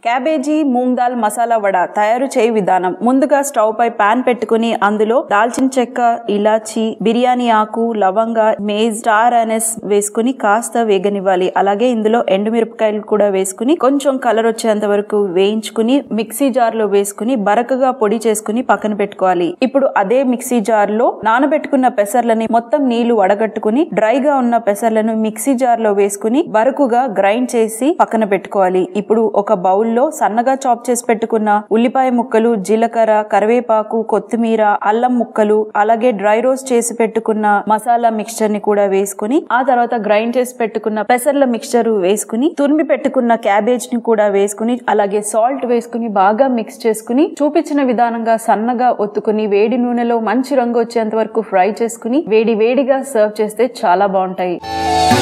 cabbage moong dal masala vada తయారు చేయ విధానం ముందుగా స్టవ్ పై పాన్ పెట్టుకుని అందులో దాల్చిన చెక్క ఇలాచి బిర్యానీ ఆకు లవంగ మేజ్ స్టార్ అనెస్ వేసుకుని కాస్త వేగనివ్వాలి అలాగే ఇందులో ఎండుమిరపకాయలు కూడా వేసుకుని కొంచెం కలర్ వచ్చేంత వరకు వేయించుకుని మిక్సీ జార్ లో వేసుకుని బరకగా పొడి చేసుకుని పక్కన పెట్టుకోవాలి ఇప్పుడు అదే మిక్సీ జార్ లో నానబెట్టుకున్న పెసర్లని మొత్తం నీళ్లు వడగట్టుకుని డ్రైగా ఉన్న పెసర్లను మిక్సీ జార్ లో వేసుకుని బరకుగా గ్రైండ్ చేసి పక్కన పెట్టుకోవాలి ఇప్పుడు ఒక బౌల్ లో సన్నగా చాప్ చేసి పెట్టుకున్న ఉల్లిపాయ ముక్కలు జీలకర్ర కరివేపాకు కొత్తిమీర అల్లం ముక్కలు అలాగే డ్రై రోస్ట్ చేసి పెట్టుకున్న మసాలా మిక్స్చర్ ని కూడా వేసుకుని ఆ తర్వాత గ్రైండ్ చేసి పెట్టుకున్న పెసర్ల మిక్స్చర్ వేసుకుని తురిమి పెట్టుకున్న క్యాబేజ్ ని కూడా వేసుకుని అలాగే సాల్ట్ వేసుకుని బాగా మిక్స్ చేసుకుని చూపించిన విధానంగా సన్నగా ఒత్తుకుని వేడి నూనెలో మంచి రంగు వచ్చేంత వరకు ఫ్రై చేసుకుని వేడి వేడిగా సర్వ్ చేస్తే చాలా బాగుంటాయి